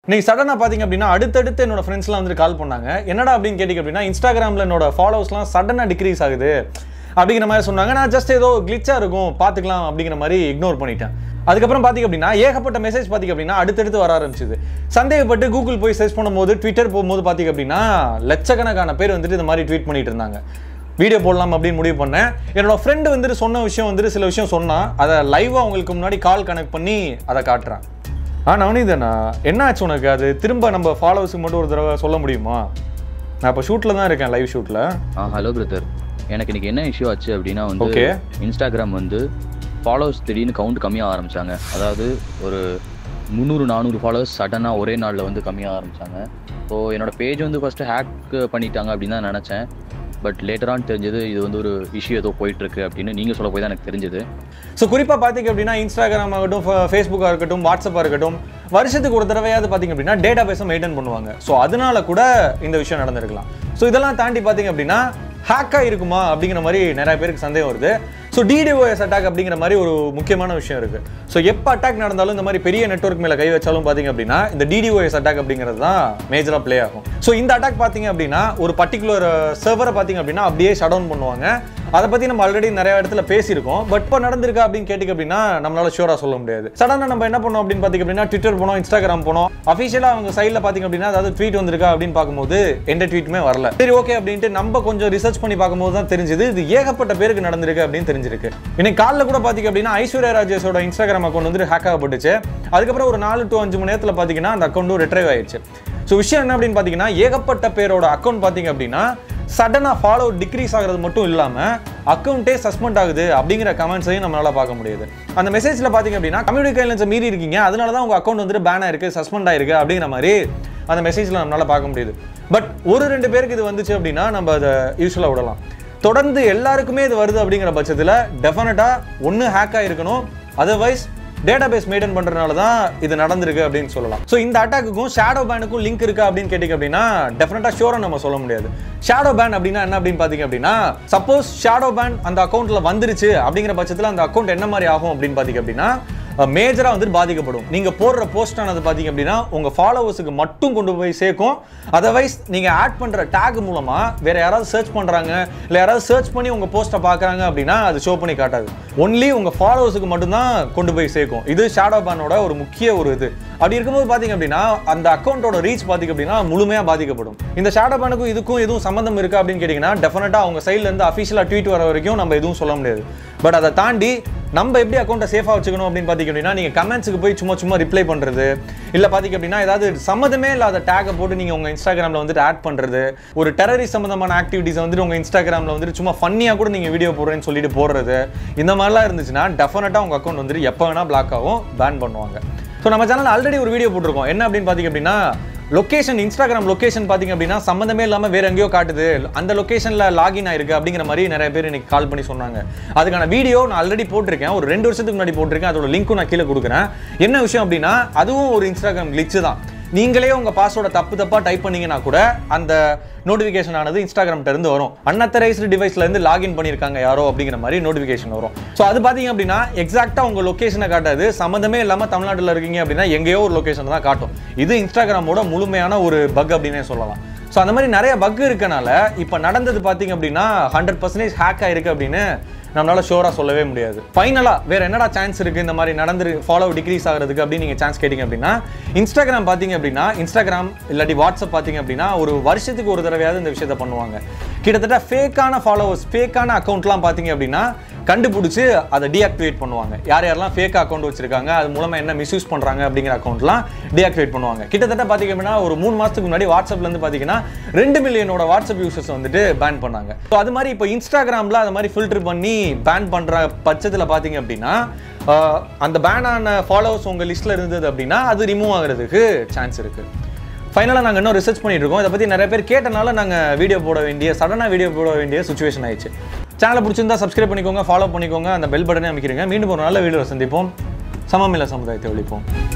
இன்னைக்கு சடனாக பார்த்தீங்க அப்படின்னா அடுத்தடுத்து என்னோட ஃப்ரெண்ட்ஸ்லாம் வந்து கால் பண்ணாங்க என்னடா அப்படின்னு கேட்டிங்க அப்படின்னா இன்ஸ்டாகிராமில் என்னோட ஃபாலோவர்ஸ்லாம் சடனாக டிக்ரீஸ் ஆகுது அப்படிங்கிற மாதிரி சொன்னாங்க நான் ஜஸ்ட் ஏதோ கிளிச்சாக இருக்கும் பார்த்துக்கலாம் அப்படிங்கிற மாதிரி இக்னோர் பண்ணிட்டேன் அதுக்கப்புறம் பார்த்தீங்க அப்படின்னா ஏகப்பட்ட மெசேஜ் பார்த்தீங்க அப்படின்னா அடுத்தடுத்து வர ஆரம்பிச்சுது சந்தேகப்பட்டு கூகுள் போய் சர்ச் பண்ணும்போது ட்விட்டர் போகும்போது பார்த்தீங்க அப்படின்னா லட்சக்கணக்கான பேர் வந்துட்டு இந்த மாதிரி ட்வீட் பண்ணிட்டு இருந்தாங்க வீடியோ போடலாம் அப்படின்னு முடிவு பண்ணேன் என்னோட ஃப்ரெண்டு வந்துட்டு சொன்ன விஷயம் வந்துட்டு சில விஷயம் சொன்னா அதை லைவாக உங்களுக்கு முன்னாடி கால் கனெக்ட் பண்ணி அதை காட்டுறேன் ஆ நவனிதண்ணா என்ன ஆச்சு உனக்கு அது திரும்ப நம்ம ஃபாலோவர்ஸுக்கு மட்டும் ஒரு தடவை சொல்ல முடியுமா நான் இப்போ ஷூட்டில் தான் இருக்கேன் லைவ் ஷூட்டில் ஆ ஹலோ பிரதர் எனக்கு இன்னைக்கு என்ன இஷ்யூ ஆச்சு அப்படின்னா வந்து Okay. இன்ஸ்டாகிராம் வந்து ஃபாலோவர்ஸ் திடீர்னு கவுண்ட் கம்மியாக ஆரம்பிச்சாங்க அதாவது ஒரு முந்நூறு நானூறு ஃபாலோவர்ஸ் சடனாக ஒரே நாளில் வந்து கம்மியாக ஆரம்பிச்சாங்க ஸோ என்னோட பேஜ் வந்து ஃபஸ்ட்டு ஹேக் பண்ணிட்டாங்க அப்படின்னு தான் நினச்சேன் பட் லேட்டரான் தெரிஞ்சது இது வந்து ஒரு இஷ்யூ ஏதோ போயிட்டு இருக்கு அப்படின்னு நீங்கள் சொல்ல போய் தான் எனக்கு தெரிஞ்சது ஸோ குறிப்பாக பார்த்தீங்க அப்படின்னா இன்ஸ்டாகிராம் ஆகட்டும் ஃபேஸ்புக்காக இருக்கட்டும் வாட்ஸ்அப்பாக இருக்கட்டும் வருஷத்துக்கு ஒரு தடவையாவது பார்த்தீங்க அப்படின்னா டேட்டா பேஸை மெயின்டைன் பண்ணுவாங்க ஸோ அதனால கூட இந்த விஷயம் நடந்திருக்கலாம் ஸோ இதெல்லாம் தாண்டி பார்த்தீங்க அப்படின்னா ஹேக்காக இருக்குமா அப்படிங்கிற மாதிரி நிறைய பேருக்கு சந்தேகம் வருது ஸோ டிடிஓஎஸ் அட்டாக் அப்படிங்கிற மாதிரி ஒரு முக்கியமான விஷயம் இருக்குது ஸோ எப்போ அட்டாக் நடந்தாலும் இந்த மாதிரி பெரிய நெட்வொர்க் மேலே கை வச்சாலும் பார்த்தீங்க அப்படின்னா இந்த டிடிஓஎஸ் அட்டாக் அப்படிங்கிறது தான் மேஜராக ப்ளே ஆகும் ஸோ இந்த அட்டாக் பார்த்தீங்க அப்படின்னா ஒரு பர்டிகுலர் சர்வரை பார்த்தீங்க அப்படின்னா அப்படியே ஷட் டவுன் பண்ணுவாங்க அதை பற்றி நம்ம ஆல்ரெடி நிறைய இடத்துல பேசியிருக்கோம் பட் இப்போ நடந்திருக்கா அப்படின்னு கேட்டிங்க அப்படின்னா நம்மளால ஷூராக சொல்ல முடியாது சடனாக நம்ம என்ன பண்ணோம் அப்படின்னு பார்த்தீங்க அப்படின்னா ட்விட்டர் போனோம் இன்ஸ்டாகிராம் போனோம் அஃபிஷியலாக அவங்க சைடில் பார்த்தீங்க அப்படின்னா அதாவது ட்வீட் வந்திருக்கா அப்படின்னு பார்க்கும்போது எந்த ட்வீட்டுமே வரல சரி ஓகே அப்படின்ட்டு நம்ம கொஞ்சம் ரிசர்ச் பண்ணி பார்க்கும்போது தான் தெரிஞ்சது இது ஏகப்பட்ட பேருக்கு நடந்திருக்கு அப்படின்னு தெரிஞ்சிருக்கு இன்னைக்கு காலைல கூட பார்த்தீங்க அப்படின்னா ஐஸ்வர்யா ராஜேஷோட இன்ஸ்டாகிராம் அக்கௌண்ட் வந்து ஹேக் ஆகப்பட்டுச்சு அதுக்கப்புறம் ஒரு நாலு டு அஞ்சு மணி நேரத்தில் பார்த்தீங்கன்னா அந்த அக்கௌண்ட்டும் ரிட்ரைவ் ஆயிடுச்சு ஸோ விஷயம் என்ன அப்படின்னு பார்த்தீங்கன்னா ஏகப்பட்ட பேரோட அக்கௌண்ட் பார்த்தீங்க அப்படின்னா சடனாக ஃபாலோ டிக்ரீஸ் ஆகிறது மட்டும் இல்லாமல் அக்கௌண்ட்டே சஸ்பெண்ட் ஆகுது அப்படிங்கிற கமெண்ட்ஸையும் நம்மளால பார்க்க முடியுது அந்த மெசேஜில் பார்த்தீங்க அப்படின்னா கம்யூனிட்டி கைட்லைன்ஸை மீறி இருக்கீங்க அதனால தான் உங்கள் அக்கௌண்ட் வந்துட்டு பேன் ஆயிருக்கு சஸ்பெண்ட் ஆயிருக்கு அப்படிங்கிற மாதிரி அந்த மெசேஜில் நம்மளால பார்க்க முடியுது பட் ஒரு ரெண்டு பேருக்கு இது வந்துச்சு அப்படின்னா நம்ம அதை யூஸ்வலாக விடலாம் தொடர்ந்து எல்லாருக்குமே இது வருது அப்படிங்கிற பட்சத்தில் டெஃபினட்டாக ஒன்று ஹேக் ஆகிருக்கணும் அதர்வைஸ் டேட்டாபேஸ் மெயின்டைன் பண்றதுனால தான் இது நடந்திருக்கு அப்படின்னு சொல்லலாம் ஸோ இந்த அட்டாக்குக்கும் ஷேடோ பேனுக்கும் லிங்க் இருக்கா அப்படின்னு கேட்டிங்க அப்படின்னா டெஃபினட்டா ஷோரா நம்ம சொல்ல முடியாது ஷேடோ பேன் அப்படின்னா என்ன அப்படின்னு பார்த்தீங்க அப்படின்னா சப்போஸ் ஷேடோ பேன் அந்த அக்கௌண்ட்ல வந்துருச்சு அப்படிங்கிற பட்சத்தில் அந்த அக்கௌண்ட் என்ன மாதிரி ஆகும் அப்படின்னு பார்த்தீங்க அப்படின்னா மேஜராக வந்துட்டு பாதிக்கப்படும் நீங்கள் போடுற போஸ்ட் ஆனது பார்த்தீங்க அப்படின்னா உங்கள் ஃபாலோவர்ஸுக்கு மட்டும் கொண்டு போய் சேர்க்கும் அதர்வைஸ் நீங்கள் ஆட் பண்ணுற டேக் மூலமாக வேற யாராவது சர்ச் பண்ணுறாங்க இல்லை யாராவது சர்ச் பண்ணி உங்கள் போஸ்ட்டை பார்க்குறாங்க அப்படின்னா அது ஷோ பண்ணி காட்டாது ஒன்லி உங்கள் ஃபாலோவர்ஸுக்கு மட்டும்தான் கொண்டு போய் சேர்க்கும் இது ஷேடோ பேனோட ஒரு முக்கிய ஒரு இது அப்படி இருக்கும்போது பார்த்தீங்க அப்படின்னா அந்த அக்கௌண்ட்டோட ரீச் பார்த்தீங்க அப்படின்னா முழுமையாக பாதிக்கப்படும் இந்த ஷேடோ பேனுக்கும் இதுக்கும் எதுவும் சம்மந்தம் இருக்கா அப்படின்னு கேட்டிங்கன்னா டெஃபினட்டாக அவங்க சைட்லேருந்து அஃபிஷியலாக ட்வீட் வர வரைக்கும் நம்ம எதுவும் சொல்ல முடியாது பட் அதை தாண்டி நம்ம எப்படி அக்கௌண்ட்டை சேஃபாக வச்சுக்கணும் அப்படின்னு பார்த்தீங்க அப்படின்னா நீங்கள் கமெண்ட்ஸுக்கு போய் சும்மா சும்மா ரிப்ளை பண்ணுறது இல்லை பார்த்தீங்க அப்படின்னா ஏதாவது சம்மந்தமே இல்லாத டேக்கை போட்டு நீங்கள் உங்கள் இன்ஸ்டாகிராமில் வந்துட்டு ஆட் பண்ணுறது ஒரு டெரரிஸ்ட் சம்மந்தமான ஆக்டிவிட்டிஸ் வந்துட்டு உங்கள் இன்ஸ்டாகிராமில் வந்துட்டு சும்மா ஃபன்னியாக கூட நீங்கள் வீடியோ போடுறேன்னு சொல்லிட்டு போடுறது இந்த மாதிரிலாம் இருந்துச்சுன்னா டெஃபினட்டாக உங்கள் அக்கௌண்ட் வந்துட்டு எப்போ வேணால் பிளாக் ஆகும் பேன் பண்ணுவாங்க ஸோ நம்ம சேனல் ஆல்ரெடி ஒரு வீடியோ போட்டிருக்கோம் என்ன அப்படின்னு பார்த்தீங்க அப்படின்னா லொகேஷன் இன்ஸ்டாகிராம் லொகேஷன் பார்த்தீங்க அப்படின்னா சம்மந்தமே இல்லாமல் வேற எங்கேயோ காட்டுது அந்த லொகேஷனில் லாகின் ஆயிருக்கு அப்படிங்கிற மாதிரி நிறைய பேர் இன்னைக்கு கால் பண்ணி சொன்னாங்க அதுக்கான வீடியோ நான் ஆல்ரெடி போட்டிருக்கேன் ஒரு ரெண்டு வருஷத்துக்கு முன்னாடி போட்டிருக்கேன் அதோட லிங்க்கும் நான் கீழே கொடுக்குறேன் என்ன விஷயம் அப்படின்னா அதுவும் ஒரு இன்ஸ்டாகிராம் கிளிச்சு தான் நீங்களே உங்க பாஸ்வேர்டை தப்பு தப்பா டைப் பண்ணீங்கன்னா கூட அந்த நோட்டிஃபிகேஷன் ஆனது இன்ஸ்டாகிராம்ட்ட இருந்து வரும் அன்அத்தரைஸ்டு டிவைஸ்ல இருந்து லாகின் பண்ணியிருக்காங்க யாரோ அப்படிங்கிற மாதிரி நோட்டிஃபிகேஷன் வரும் ஸோ அது பார்த்தீங்க அப்படின்னா எக்ஸாக்டா உங்க லொகேஷனை காட்டாது சம்மந்தமே இல்லாம தமிழ்நாட்டில் இருக்கீங்க அப்படின்னா எங்கேயோ ஒரு லொகேஷன் தான் காட்டும் இது இன்ஸ்டாகிராமோட முழுமையான ஒரு பக் அப்படின்னே சொல்லலாம் ஸோ அந்த மாதிரி நிறைய பக் இருக்கனால இப்போ நடந்தது பார்த்தீங்க அப்படின்னா ஹண்ட்ரட் பர்சன்டேஜ் ஹேக் ஆயிருக்கு அப்படின்னு நம்மளால ஷோரா சொல்லவே முடியாது ஃபைனலா வேற என்னடா சான்ஸ் இருக்கு இந்த மாதிரி நடந்து ஃபாலோ டிக்ரீஸ் ஆகிறதுக்கு அப்படின்னு நீங்க சான்ஸ் கேட்டீங்க அப்படின்னா இன்ஸ்டாகிராம் பாத்தீங்க அப்படின்னா இன்ஸ்டாகிராம் இல்லாட்டி வாட்ஸ்அப் பாத்தீங்க அப்படின்னா ஒரு வருஷத்துக்கு ஒரு தடவையாவது இந்த விஷயத்த பண்ணுவாங்க கிட்டத்தட்ட ஃபேக்கான ஃபாலோவர்ஸ் ஃபேக்கான அக்கௌண்ட்லாம் பாத்தீங்க அப்படின்னா கண்டுபிடிச்சு அதை டீஆக்டிவேட் பண்ணுவாங்க யார் யாரெல்லாம் ஃபேக் அக்கௌண்ட் வச்சிருக்காங்க அது மூலமா என்ன மிஸ்யூஸ் பண்றாங்க அப்படிங்கிற அக்கௌண்ட்லாம் டீஆக்டிவேட் பண்ணுவாங்க கிட்டத்தட்ட பாத்தீங்க அப்படின்னா ஒரு மூணு மாசத்துக்கு முன்னாடி வாட்ஸ்அப்ல இருந்து பாத்தீங்கன்னா ரெண்டு மில்லியனோட வாட்ஸ்அப் யூசர்ஸ் வந்துட்டு பேன் பண்ணாங்க ஸோ அது மாதிரி இப்போ இன்ஸ்டாகிராம்ல அது மாதிரி ஃபில்டர் பண்ணி பேன் பண்ற பட்சத்துல பாத்தீங்க அப்படின்னா ஆஹ், அந்த பேன் ஆன ஃபாலோவர்ஸ் உங்க லிஸ்ட்ல இருந்தது அப்படின்னா அது ரிமூவ் ஆகுறதுக்கு சான்ஸ் இருக்கு ஃபைனலாக நாங்கள் இன்னும் ரிசர்ச் பண்ணிட்டு இருக்கோம் இதை பற்றி நிறைய பேர் கேட்டனால நாங்கள் வீடியோ போட வேண்டிய சடனாக வீடியோ போட வேண்டிய சுச்சுவேஷன் ஆயிடுச்சு சேனலை பிடிச்சிருந்தா சப்ஸ்கிரைப் பண்ணிக்கோங்க ஃபாலோ பண்ணிக்கோங்க அந்த பெல் பட்டனே அமைக்கிறீங்க மீண்டும் ஒரு நல்ல வீடியோ சந்திப்போம் சமமில்ல சமுதாயத்தை ஒழிப்போம்